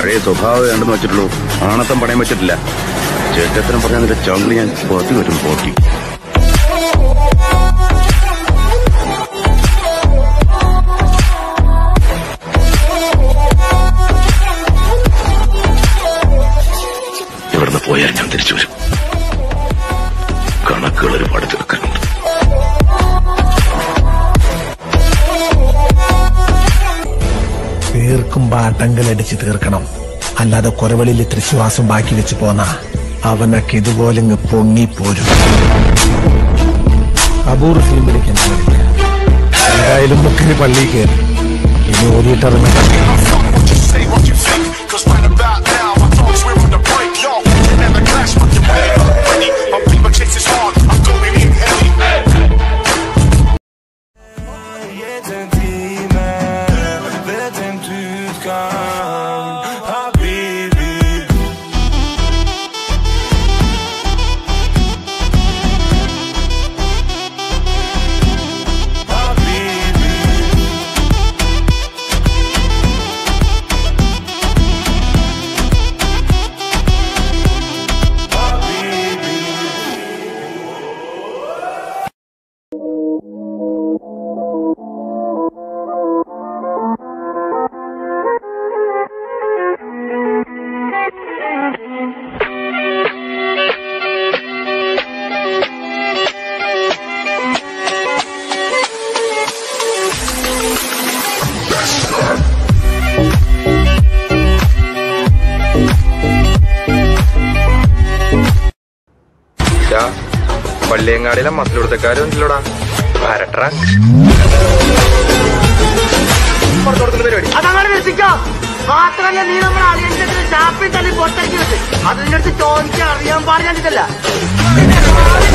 പഴയ സ്വഭാവം വേണ്ടെന്ന് വെച്ചിട്ടുള്ളൂ ആണത്തം പണയം വെച്ചിട്ടില്ല ചേട്ടത്തരം പറഞ്ഞാൽ നിന്റെ ചങ്കി ഞാൻ പുറത്തു വരും പോട്ടി ഇവിടുന്ന് പോയാൽ ഞാൻ തിരിച്ചു വരും കണക്കുകൾ ഒരുപാട് തീർക്കാനുണ്ട് തീർക്കുമ്പോ അടങ്കലടിച്ച് തീർക്കണം അല്ലാതെ കൊരവളിയിൽ തൃശ്വാസം ബാക്കി വെച്ച് പോന്ന അവനൊക്കെ ഇതുപോലെ ഇങ്ങ് പൊങ്ങിപ്പോരും അപൂർവ ഫിലിം പിടിക്കാൻ പാടില്ല. എന്തായാലും മുക്കിന് പള്ളി കയറി ഇനി ഓടിയിട്ടിറങ്ങണം say what you think. Cause right about now, my thoughts we're on the break, yo. And the clash with the way I'm ready. My paper chase is hard, I'm going in heavy. jeden time Vedem tutkan Habibi Habibi Habibi പള്ളിയങ്ങാടിയിലെ മസിലുടുത്തക്കാരും ഉണ്ടല്ലോടാ വരട്ര പരിപാടി അതങ്ങനെ രസിക്കാം മാത്രല്ല നീ നമ്മുടെ അളിയന്റെ ചാപ്പിൽ തള്ളി പൊട്ടക്കി വെച്ച് അത് നിന്റെ അടുത്ത് ചോദിക്കാൻ അറിയാൻ പാടില്ല